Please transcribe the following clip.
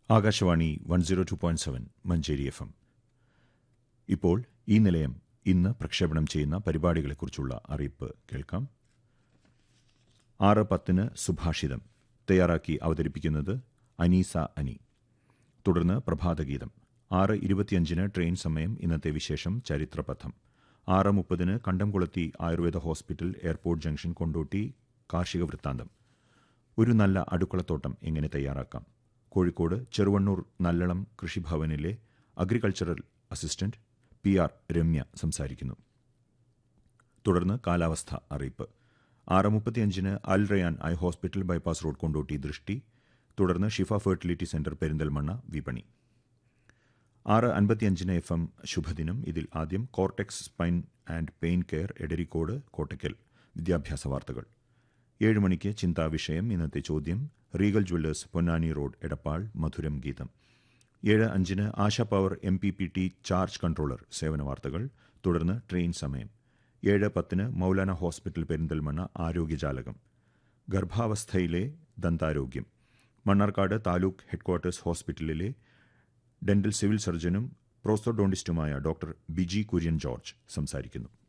Akashvani one zero two point seven Manjeri F M ഇപ്പോൾ ഈ നിലയം ഇന്ന് പ്രക്ഷേപണം ചെയ്യുന്ന പരിപാടികളെക്കുറിച്ചുള്ള അറിയിപ്പ് കേൾക്കാം ആറ് പത്തിന് സുഭാഷിതം തയ്യാറാക്കി അവതരിപ്പിക്കുന്നത് അനീസ അനി തുടർന്ന് പ്രഭാതഗീതം ആറ് ഇരുപത്തിയഞ്ചിന് ട്രെയിൻ സമയം ഇന്നത്തെ വിശേഷം ചരിത്രപഥം ആറ് മുപ്പതിന് Kandamkulathi Ayurveda hospital airport junction Kondotty കാർഷിക വൃത്താന്തം ഒരു നല്ല അടുക്കളത്തോട്ടം എങ്ങനെ തയ്യാറാക്കാം കോഴിക്കോട് ചെറുവണ്ണൂർ നല്ലളം കൃഷിഭവനിലെ agricultural assistant P R Ramya സംസാരിക്കുന്നു തുടർന്ന് കാലാവസ്ഥ അറിയിപ്പ് ആറ് മുപ്പത്തിയഞ്ചിന് Al Rayan eye hospital bypass road Kondotty ദൃഷ്ടി തുടർന്ന് ഷിഫ ഫെർട്ടിലിറ്റി സെന്റർ പെരിന്തൽമണ്ണ വിപണി ആറ് അൻപത്തിയഞ്ചിന് എഫ് എം ശുഭദിനം ഇതിൽ ആദ്യം cortex spine and pain care Edarikode Kottakkal വിദ്യാഭ്യാസ വാർത്തകൾ ഏഴ് മണിക്ക് ചിന്താവിഷയം ഇന്നത്തെ ചോദ്യം Regal jewellers Ponnani road Edappal Madhuram Geetham ഏഴ് അഞ്ചിന് Asha power M P P T charge controller സേവന വാർത്തകൾ തുടർന്ന് ട്രെയിൻ സമയം ഏഴ് പത്തിന് മൗലാന ഹോസ്പിറ്റൽ പെരിന്തൽമണ്ണ ആരോഗ്യജാലകം ഗർഭാവസ്ഥയിലെ ദന്താരോഗ്യം മണ്ണാർക്കാട് താലൂക്ക് ഹെഡ്ക്വാർട്ടേഴ്സ് ഹോസ്പിറ്റലിലെ ഡെന്റൽ സിവിൽ സർജനും പ്രോസ്റ്റോഡോണ്ടിസ്റ്റുമായ ഡോക്ടർ ബിജി കുര്യൻ ജോർജ് സംസാരിക്കുന്നു